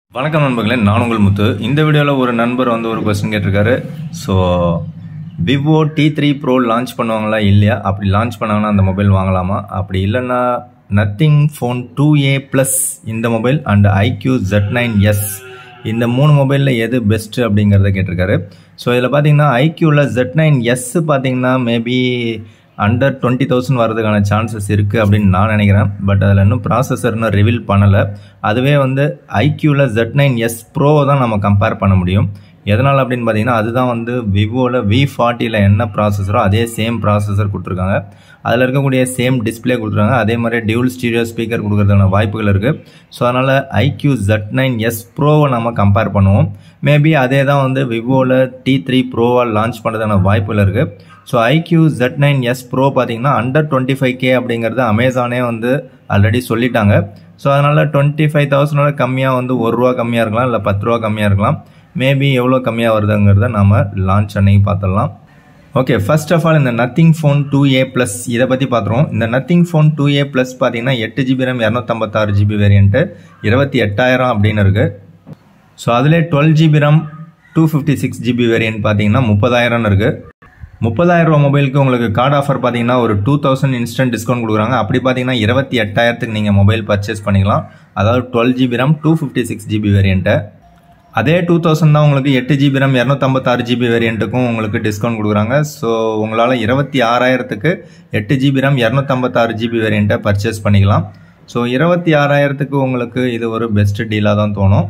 வணக்கம் நண்பர்களே நான் உங்கள் முத்து இந்த வீடியோவில் ஒரு நண்பர் வந்து ஒரு கொஸ்டின் கேட்டிருக்காரு so Vivo T three pro launch பண்ணுவாங்களா இல்லையா அப்படி லான்ச் பண்ணாங்கன்னா அந்த மொபைல் வாங்கலாமா அப்படி இல்லைன்னா Nothing phone two A plus இந்த mobile and iQOO jet nine S இந்த மூணு மொபைலில் எது பெஸ்ட்டு அப்படிங்கிறத கேட்டிருக்காரு ஸோ இதில் பார்த்தீங்கன்னா ஐக்யூவில் ஜெட் நைன் எஸ் பார்த்தீங்கன்னா மேபி அண்டர் டுவெண்ட்டி தௌசண்ட் வரதுக்கான சான்சஸ் இருக்குது அப்படின்னு நான் நினைக்கிறேன் பட் அதில் இன்னும் ப்ராசஸர் இன்னும் ரிவீல் பண்ணலை அதுவே வந்து ஐக்யூவில் ஜெட் நைன் எஸ் ப்ரோ தான் நம்ம கம்பேர் பண்ண முடியும் எதனால் அப்படின்னு பார்த்தீங்கன்னா அதுதான் வந்து விவோவில் வி ஃபார்ட்டியில் என்ன ப்ராசஸரோ அதே சேம் ப்ராசஸர் கொடுத்துருக்காங்க அதில் இருக்கக்கூடிய சேம் டிஸ்பிளே கொடுத்துருக்காங்க அதே மாதிரி டியூல் ஸ்டீரியோ ஸ்பீக்கர் கொடுக்கறதுக்கான வாய்ப்புகள் இருக்குது ஸோ அதனால் ஐக்யூ ஜெட் நைன் எஸ் ப்ரோவை நம்ம கம்பேர் பண்ணுவோம் மேபி அதே தான் வந்து விவோவில் டி த்ரீ ப்ரோவாக லான்ச் பண்ணுறதுக்கான வாய்ப்புகள் இருக்குது so iQOO jet nine S pro பார்த்தீங்கன்னா அண்டர் டுவெண்ட்டி ஃபைவ் கே அப்படிங்கிறது அமேசானே வந்து ஆல்ரெடி சொல்லிட்டாங்க ஸோ அதனால் டுவெண்ட்டி ஃபைவ் தௌசண்டோட கம்மியாக வந்து ஒரு ரூபா கம்மியாக இருக்கலாம் இல்லை பத்து ரூபா கம்மியாக இருக்கலாம் மேபி எவ்வளோ கம்மியாக வருதுங்கிறத நம்ம லான்ச் அன்னைக்கு பார்த்துடலாம் ஓகே ஃபர்ஸ்ட் ஆஃப் ஆல் இந்த nothing phone two A plus இதை பற்றி பார்த்துருவோம் இந்த nothing phone two A plus பார்த்தீங்கன்னா எட்டு ஜிபி ரேம் இரநூத்தம்பத்தாறு ஜிபி வேரியண்ட்டு இருபத்தி எட்டாயிரம் அப்படின்னு இருக்குது ஸோ அதிலே twelve GB RAM two fifty six GB variant பார்த்தீங்கன்னா முப்பதாயிரம்னு இருக்குது முப்பதாயிரம் ரூபா மொபைலுக்கு உங்களுக்கு கார்டு ஆஃபர் பார்த்தீங்கன்னா ஒரு டூ தௌசண்ட் இன்ஸ்டன்ட் டிஸ்கவுண்ட் கொடுக்குறாங்க அப்படி பார்த்தீங்கன்னா இருபத்தி எட்டாயிரத்துக்கு நீங்கள் மொபைல் பர்ச்சேஸ் பண்ணிக்கலாம் அதாவது twelve GB RAM two fifty six GB வேரியண்ட்டை அதே டூ தௌசண்ட் தான் உங்களுக்கு எட்டு ஜிபி ரேம் இரநூத்தம்பத்தாறு ஜிபி வேரியண்ட்டுக்கும் உங்களுக்கு டிஸ்கவுண்ட் கொடுக்குறாங்க ஸோ உங்களால் இருபத்தி ஆறாயிரத்துக்கு எட்டு ஜிபி ரேம் இரநூத்தம்பத்தாறு ஜிபி வேரியண்ட்டை பர்ச்சேஸ் பண்ணிக்கலாம் ஸோ இருபத்தி ஆறாயிரத்துக்கு உங்களுக்கு இது ஒரு பெஸ்ட் டீலாக தான் தோணும்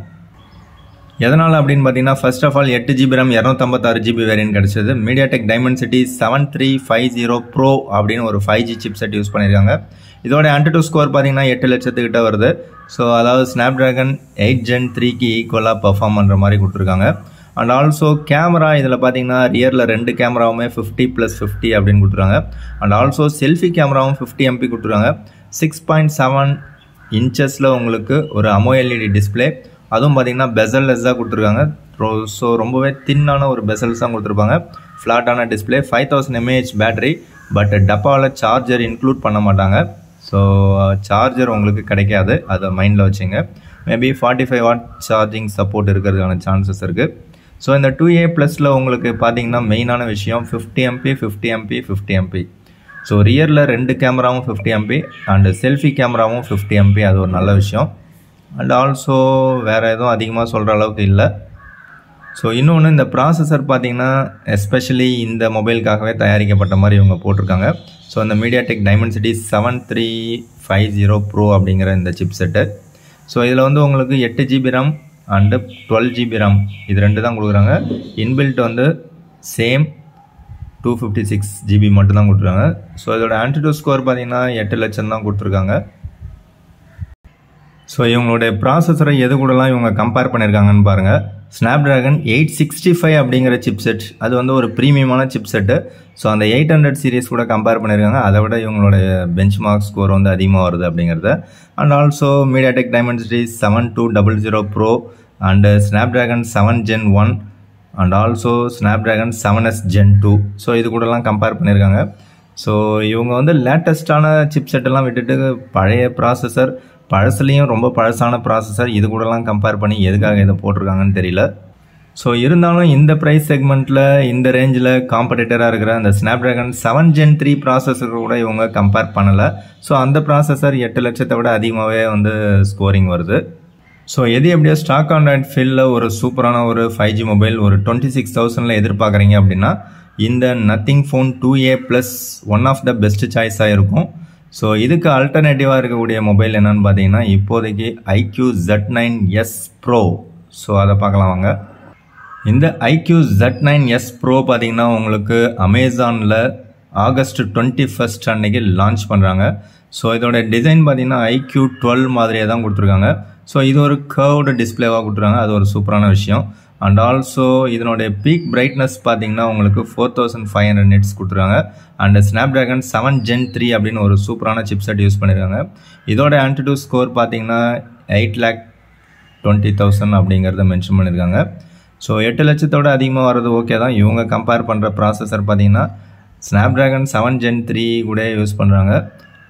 எதனால் அப்படின்னு பார்த்தீங்கன்னா ஃபர்ஸ்ட் ஆஃப் ஆல் எட்டு ஜிபி ரேம் இரநூத்தம்பத்தாறு ஜிபி வேரியன்ட் கிடச்சது MediaTek Dimensity seven three five zero pro அப்படின்னு ஒரு five G chip set use பண்ணியிருக்காங்க இதோட ஆன்டிடூ ஸ்கோர் பார்த்தீங்கன்னா எட்டு லட்சத்துக்கிட்ட வருது ஸோ அதாவது ஸ்னாப் ட்ராகன் எயிட் ஜென் த்ரீக்கு ஈக்குவலாக பர்ஃபார்ம் பண்ணுற மாதிரி கொடுத்துருக்காங்க அண்ட் ஆல்சோ கேமரா இதில் பார்த்தீங்கன்னா ரியரில் ரெண்டு கேமராவுமே ஃபிஃப்டி ப்ளஸ் ஃபிஃப்டி அப்படின்னு கொடுத்துருக்காங்க அண்ட் ஆல்சோ செல்ஃபி கேமராவும் ஃபிஃப்டி எம்பி கொடுத்துருக்காங்க சிக்ஸ் பாயிண்ட் செவன் இன்ச்சஸில் உங்களுக்கு ஒரு அமோ எல்இடி டிஸ்பிளே அதுவும் பார்த்தீங்கன்னா பெசல்லெஸ்ஸாக கொடுத்துருக்காங்க ஸோ ரொம்பவே தின்னான ஒரு பெசல்ஸ் தான் கொடுத்துருப்பாங்க ஃப்ளாட்டான display five thousand mAh battery but டப்பாவில் சார்ஜர் இன்க்ளூட் பண்ண மாட்டாங்க ஸோ சார்ஜர் உங்களுக்கு கிடைக்காது அதை மைண்டில் வச்சுங்க maybe forty five watt charging support இருக்கிறதுக்கான சான்சஸ் இருக்குது ஸோ இந்த டூ ஏ ப்ளஸில் உங்களுக்கு பார்த்தீங்கன்னா மெயினான விஷயம் fifty MP fifty MP fifty MP so ரியரில் ரெண்டு கேமராவும் ஃபிஃப்டி எம்பி அண்டு செல்ஃபி கேமராவும் ஃபிஃப்டி எம்பி அது ஒரு நல்ல விஷயம் அண்ட் ஆல்சோ வேறு எதுவும் அதிகமாக சொல்கிற அளவுக்கு இல்லை ஸோ இன்னொன்று இந்த ப்ராசஸர் பார்த்தீங்கன்னா எஸ்பெஷலி இந்த மொபைலுக்காகவே தயாரிக்கப்பட்ட மாதிரி இவங்க போட்டிருக்காங்க ஸோ இந்த MediaTek Dimensity seven three five zero pro அப்படிங்கிற இந்த சிப் செட்டு ஸோ இதில் வந்து உங்களுக்கு எட்டு GB RAM and twelve GB RAM இது ரெண்டு தான் கொடுக்குறாங்க இன்பில்ட் வந்து same two fifty six GB மட்டும் தான் கொடுத்துருக்காங்க ஸோ இதோட ஆன்டிடூ ஸ்கோர் பார்த்தீங்கன்னா எட்டு லட்சம் தான் கொடுத்துருக்காங்க ஸோ இவங்களுடைய ப்ராசஸரை எது கூடலாம் இவங்க கம்பேர் பண்ணியிருக்காங்கன்னு பாருங்கள் Snapdragon eight sixty five அப்படிங்கிற சிப் செட் அது வந்து ஒரு ப்ரீமியமான சிப் செட்டு ஸோ அந்த எயிட் ஹண்ட்ரட் சீரீஸ் கூட கம்பேர் பண்ணியிருக்காங்க அதை விட இவங்களுடைய பெஞ்ச் மார்க் ஸ்கோர் வந்து அதிகமாக வருது அப்படிங்கிறத and also MediaTek Dimensity seven two double zero pro and Snapdragon seven gen one and also Snapdragon seven S gen two so இது கூடலாம் கம்பேர் பண்ணியிருக்காங்க ஸோ இவங்க வந்து லேட்டஸ்ட்டான chip செட்டெல்லாம் விட்டுட்டு பழைய ப்ராசஸர் பழசுலேயும் ரொம்ப பழசான ப்ராசஸர் இது கூடலாம் கம்பேர் பண்ணி எதுக்காக இதை போட்டிருக்காங்கன்னு தெரியல ஸோ இருந்தாலும் இந்த ப்ரைஸ் செக்மெண்ட்டில் இந்த ரேஞ்சில் காம்படிட்டராக இருக்கிற அந்த Snapdragon seven gen three processor கூட இவங்க கம்பேர் பண்ணலை ஸோ அந்த ப்ராசஸர் எட்டு லட்சத்தை விட அதிகமாகவே வந்து ஸ்கோரிங் வருது ஸோ எது எப்படியோ ஸ்டாக் ஆண்ட்ராய்ட் ஃபீல்டில் ஒரு சூப்பரான ஒரு ஃபைவ் ஜி மொபைல் ஒரு டுவெண்ட்டி சிக்ஸ் தௌசண்டில் எதிர்பார்க்குறீங்க அப்படின்னா இந்த nothing phone two A plus one of the best சாய்ஸாக இருக்கும் ஸோ இதுக்கு அல்டர்னேட்டிவாக இருக்கக்கூடிய மொபைல் என்னன்னு பார்த்தீங்கன்னா இப்போதைக்கு iQOO jet nine S pro so அதை பார்க்கலாம் வாங்க இந்த IQ jet nine S pro பார்த்தீங்கன்னா உங்களுக்கு அமேசானில் ஆகஸ்ட் டுவெண்ட்டி ஃபஸ்ட் அன்னைக்கு லான்ச் பண்ணுறாங்க ஸோ இதோட டிசைன் பார்த்தீங்கன்னா ஐக்யூ டுவெல் மாதிரியே தான் கொடுத்துருக்காங்க ஸோ இது ஒரு கர்வ்டு டிஸ்பிளேவாக கொடுத்துருக்காங்க அது ஒரு சூப்பரான விஷயம் அண்ட் ஆல்சோ இதனுடைய பீக் பிரைட்னஸ் பார்த்தீங்கன்னா உங்களுக்கு four thousand five hundred nits கொடுத்துருக்காங்க and Snapdragon seven gen three அப்படின்னு ஒரு சூப்பரான சிப் செட் யூஸ் பண்ணியிருக்காங்க இதோட ஆன்டிடூ ஸ்கோர் பார்த்தீங்கன்னா எயிட் லேக் டுவெண்ட்டி தௌசண்ட் அப்படிங்கிறத மென்ஷன் பண்ணியிருக்காங்க ஸோ எட்டு லட்சத்தோட அதிகமாக வர்றது ஓகே தான் இவங்க கம்பேர் பண்ணுற ப்ராசஸர் பார்த்தீங்கன்னா Snapdragon seven gen three கூட யூஸ் பண்ணுறாங்க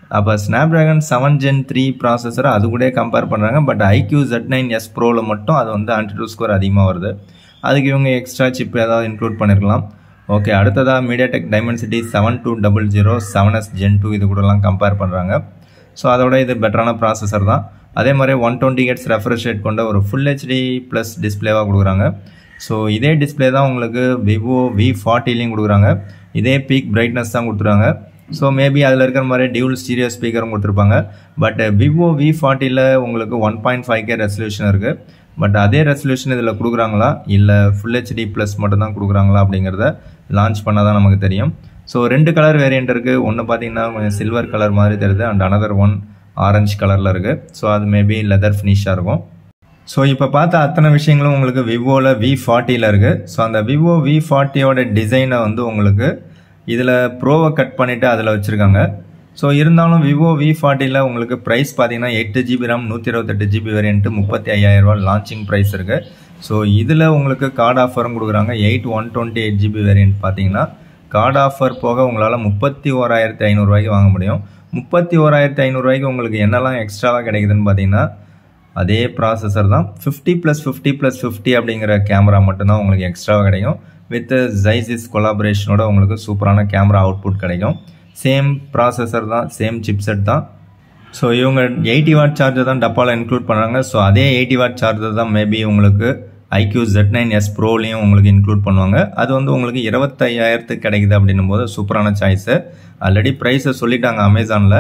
அப்போ Snapdragon seven gen three ப்ராசஸரை அது கூட கம்பேர் பண்ணுறாங்க but iQOO jet nine S ப்ரோவில் மட்டும் அது வந்து ஆன்டிடூ ஸ்கோர் அதிகமாக வருது அதுக்கு இவங்க எக்ஸ்ட்ரா சிப் ஏதாவது இன்க்ளூட் பண்ணியிருக்கலாம் ஓகே அடுத்ததாக MediaTek Dimensity seven two double zero seven S gen two இது கூடலாம் கம்பேர் பண்ணுறாங்க ஸோ அதோட இது பெட்டரான ப்ராசஸர் தான் அதே மாதிரி one twenty hertz refresh rate கொண்ட ஒரு ஃபுல் ஹெச்டி ப்ளஸ் டிஸ்பிளேவாக கொடுக்குறாங்க ஸோ இதே டிஸ்பிளே தான் உங்களுக்கு விவோ வி ஃபார்ட்டிலையும் கொடுக்குறாங்க இதே பீக் பிரைட்னஸ் தான் கொடுத்துருக்காங்க ஸோ மேபி அதில் இருக்கிற மாதிரி டியூல் ஸ்டீரியோ ஸ்பீக்கரும் கொடுத்துருப்பாங்க பட் விவோ வி ஃபார்ட்டியில் உங்களுக்கு one point five K resolution இருக்குது பட் அதே ரெசல்யூஷன் இதில் கொடுக்குறாங்களா இல்லை ஃபுல் ஹெச்டி ப்ளஸ் மட்டும் தான் கொடுக்குறாங்களா அப்படிங்கிறத லான்ச் பண்ணால் தான் நமக்கு தெரியும் ஸோ ரெண்டு கலர் வேரியண்ட் இருக்குது ஒன்று பார்த்தீங்கன்னா கொஞ்சம் சில்வர் கலர் மாதிரி தெரியுது அண்ட் அனதர் ஒன் ஆரஞ்சு கலரில் இருக்குது ஸோ அது மேபி லெதர் ஃபினிஷாக இருக்கும் ஸோ இப்போ பார்த்த அத்தனை விஷயங்களும் உங்களுக்கு விவோவில் வி ஃபார்ட்டியில் இருக்குது ஸோ அந்த விவோ வி ஃபார்ட்டியோட டிசைனை வந்து உங்களுக்கு இதில் ப்ரோவை கட் பண்ணிவிட்டு அதில் வச்சுருக்காங்க ஸோ இருந்தாலும் விவோ வி ஃபார்ட்டியில் உங்களுக்கு ப்ரைஸ் பார்த்தீங்கன்னா எட்டு ஜிபி ரேம் நூற்றி இருபத்தெட்டு ஜிபி வேரியன்ட்டு முப்பத்தி ஐயாயிரரூவா லான்ச்சிங் ப்ரைஸ் இருக்குது ஸோ இதில் உங்களுக்கு கார்டு ஆஃபரும் கொடுக்குறாங்க eight one twenty eight GB variant பார்த்தீங்கன்னா கார்டு ஆஃபர் போக உங்களால் முப்பத்தி ஓராயிரத்தி ஐநூறுரூவாய்க்கு வாங்க முடியும் முப்பத்தி ஓராயிரத்தி ஐநூறுரூவாய்க்கு உங்களுக்கு என்னெல்லாம் எக்ஸ்ட்ராவாக கிடைக்குதுன்னு பார்த்தீங்கன்னா அதே ப்ராசஸர் தான் fifty plus fifty plus fifty அப்படிங்கிற கேமரா மட்டும்தான் உங்களுக்கு எக்ஸ்ட்ராவாக கிடைக்கும் வித் ஜைசிஸ் கொலாபரேஷனோட உங்களுக்கு சூப்பரான கேமரா அவுட்புட் கிடைக்கும் சேம் ப்ராசஸர் தான் சேம் சிப்செட் தான் ஸோ இவங்க எயிட்டி வாட் சார்ஜர் தான் டப்பாவில் இன்க்ளூட் பண்ணுறாங்க ஸோ அதே எயிட்டி வாட் சார்ஜர் தான் மேபி உங்களுக்கு ஐக்யூ ஜெட் நைன் எஸ் ப்ரோலையும் உங்களுக்கு இன்க்ளூட் பண்ணுவாங்க அது வந்து உங்களுக்கு இருபத்தையாயிரத்துக்கு கிடைக்குது அப்படின்னும் போது சூப்பரான சாய்ஸு ஆல்ரெடி ப்ரைஸை சொல்லிட்டாங்க அமேசானில்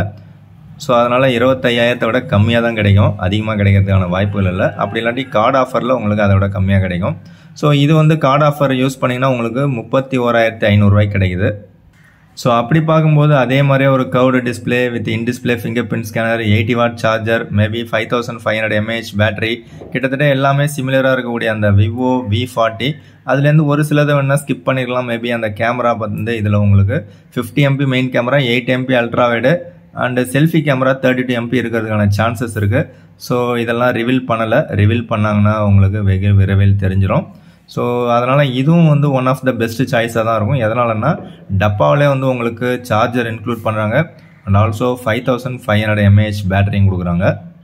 ஸோ அதனால் இருபத்தையாயிரத்தை விட கம்மியாக தான் கிடைக்கும் அதிகமாக கிடைக்கிறதுக்கான வாய்ப்புகள் இல்லை அப்படி இல்லாட்டி கார்டு ஆஃபரில் உங்களுக்கு அதை விட கம்மியாக கிடைக்கும் ஸோ இது வந்து கார்டு ஆஃபர் யூஸ் பண்ணிங்கன்னா உங்களுக்கு முப்பத்தி ஓராயிரத்தி ஐநூறுரூவாய்க்கு கிடைக்குது ஸோ அப்படி பார்க்கும்போது அதே மாதிரியே ஒரு curved display with in display fingerprint scanner eighty watt charger maybe five thousand five hundred mAh battery கிட்டத்தட்ட எல்லாமே சிமிலராக இருக்கக்கூடிய அந்த விவோ வி ஃபார்ட்டி அதுலேருந்து ஒரு சிலதை வேணால் ஸ்கிப் பண்ணிடலாம் மேபி அந்த கேமரா வந்து இதில் உங்களுக்கு fifty MP main camera eight MP ultra wide and selfie camera thirty two MP இருக்கிறதுக்கான சான்சஸ் இருக்குது ஸோ இதெல்லாம் ரிவீல் பண்ணலை ரிவீல் பண்ணாங்கன்னா உங்களுக்கு வெகு விரைவில் தெரிஞ்சிடும் ஸோ அதனால் இதுவும் வந்து ஒன் ஆஃப் த பெஸ்ட் சாய்ஸாக தான் இருக்கும் எதனாலன்னா டப்பாவிலே வந்து உங்களுக்கு சார்ஜர் இன்க்ளூட் பண்ணுறாங்க and also five thousand five hundred mAh பேட்டரியும் கொடுக்குறாங்க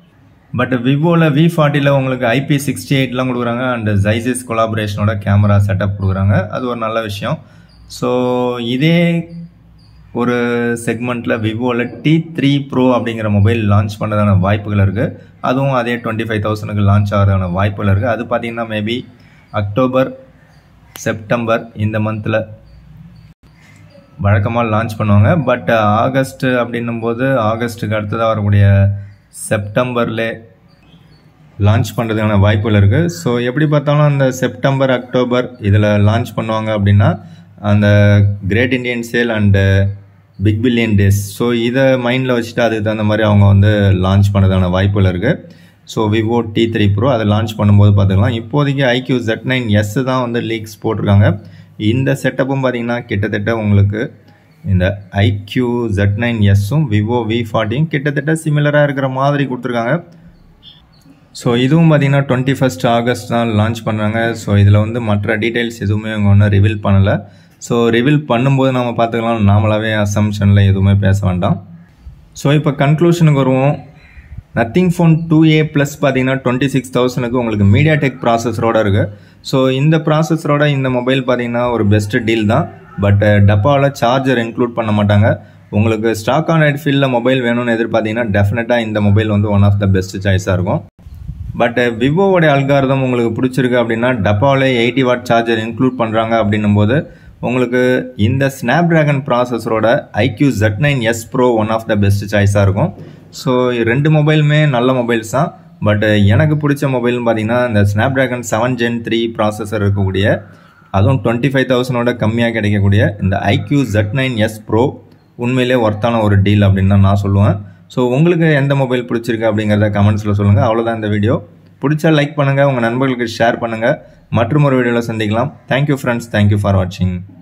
பட் விவோவில் வி ஃபார்ட்டியில் உங்களுக்கு ஐபி சிக்ஸ்டி எயிட்லாம் கொடுக்குறாங்க அண்ட் ஜைசிஸ் கொலாபரேஷனோட கேமரா செட்டப் கொடுக்குறாங்க அது ஒரு நல்ல விஷயம் ஸோ இதே ஒரு செக்மெண்ட்டில் விவோவில் டி த்ரீ ப்ரோ அப்படிங்கிற மொபைல் லான்ச் பண்ணுறதான வாய்ப்புகள் இருக்குது அதுவும் அதே டுவெண்ட்டி ஃபைவ் தௌசண்ட்க்கு லான்ச் ஆகிறதான வாய்ப்புகள் இருக்குது அது பார்த்தீங்கன்னா மேபி அக்டோபர் செப்டம்பர் இந்த மந்தில் வழக்கமாக லான்ச் பண்ணுவாங்க பட் ஆகஸ்ட் அப்படின்னும் போது ஆகஸ்ட்டுக்கு அடுத்ததாக வரக்கூடிய செப்டம்பர்லே லான்ச் பண்ணுறதுக்கான வாய்ப்புகள் இருக்குது ஸோ எப்படி பார்த்தாலும் அந்த செப்டம்பர் அக்டோபர் இதில் லான்ச் பண்ணுவாங்க அப்படின்னா அந்த great Indian sale and big billion days so இதை மைண்டில் வச்சுட்டு அதுக்கு தகுந்த மாதிரி அவங்க வந்து லான்ச் பண்ணுறதுக்கான வாய்ப்புகள் இருக்குது so Vivo T three pro அதை லான்ச் பண்ணும்போது பார்த்துக்கலாம் இப்போதைக்கு ஐக்யூ ஜெட் நைன் எஸ் தான் வந்து லீக்ஸ் போட்டிருக்காங்க இந்த செட்டப்பும் பார்த்தீங்கன்னா கிட்டத்தட்ட உங்களுக்கு இந்த ஐக்யூ ஜெட் நைன் எஸ்ஸும் விவோ வி ஃபார்ட்டியும் கிட்டத்தட்ட சிமிலராக இருக்கிற மாதிரி கொடுத்துருக்காங்க ஸோ இதுவும் பார்த்தீங்கன்னா டுவெண்ட்டி ஃபஸ்ட் ஆகஸ்ட் தான் லான்ச் பண்ணுறாங்க ஸோ இதில் வந்து மற்ற டீட்டெயில்ஸ் எதுவுமே அவங்க ஒன்றும் ரிவீல் பண்ணலை ஸோ ரிவீல் பண்ணும்போது நம்ம பார்த்துக்கலாம் நாமளாகவே அசம்ஷனில் எதுவுமே பேச வேண்டாம் ஸோ இப்போ கன்க்ளூஷனுக்கு வருவோம் nothing phone two A plus பார்த்தீங்கன்னா டுவெண்ட்டி சிக்ஸ் தௌசண்ட்க்கு உங்களுக்கு மீடியா டெக் ப்ராசஸரோட இருக்குது ஸோ இந்த ப்ராசஸரோட இந்த மொபைல் பார்த்தீங்கன்னா ஒரு பெஸ்ட் டீல் தான் பட் டப்பாவில் சார்ஜர் இன்க்ளூட் பண்ண மாட்டாங்க உங்களுக்கு ஸ்டாக் ஆன் ரைட் ஃபீல்டில் மொபைல் வேணும்னு எதிர்பார்த்தீங்கன்னா டெஃபினட்டாக இந்த மொபைல் வந்து ஒன் ஆஃப் த பெஸ்ட் சாய்ஸாக இருக்கும் பட் விவோவோடைய அல்காரதம் உங்களுக்கு பிடிச்சிருக்கு அப்படின்னா டப்பாவில் எயிட்டி வாட் சார்ஜர் இன்க்ளூட் பண்ணுறாங்க அப்படின்னும் போது உங்களுக்கு இந்த ஸ்னாப் ட்ராகன் ப்ராசஸரோட iQOO jet nine S pro one of the best சாய்ஸாக இருக்கும் ஸோ ரெண்டு மொபைலுமே நல்ல மொபைல்ஸ் தான் பட் எனக்கு பிடிச்ச மொபைல்னு பார்த்தீங்கன்னா இந்த Snapdragon seven gen three processor இருக்கக்கூடிய அதுவும் டுவெண்ட்டி ஃபைவ் தௌசண்டோட கம்மியாக கிடைக்கக்கூடிய இந்த ஐக்யூ ஜெட் நைன் எஸ் ப்ரோ உண்மையிலே ஒர்த்தான ஒரு டீல் அப்படின்னு தான் நான் சொல்லுவேன் ஸோ உங்களுக்கு எந்த மொபைல் பிடிச்சிருக்கு அப்படிங்கிறத கமெண்ட்ஸில் சொல்லுங்கள் அவ்வளோதான் இந்த வீடியோ பிடிச்சா லைக் பண்ணுங்கள் உங்கள் நண்பர்களுக்கு ஷேர் பண்ணுங்கள் மற்றும் ஒரு வீடியோவில் சந்திக்கலாம் தேங்க்யூ ஃப்ரெண்ட்ஸ் தேங்க்யூ ஃபார் வாட்சிங்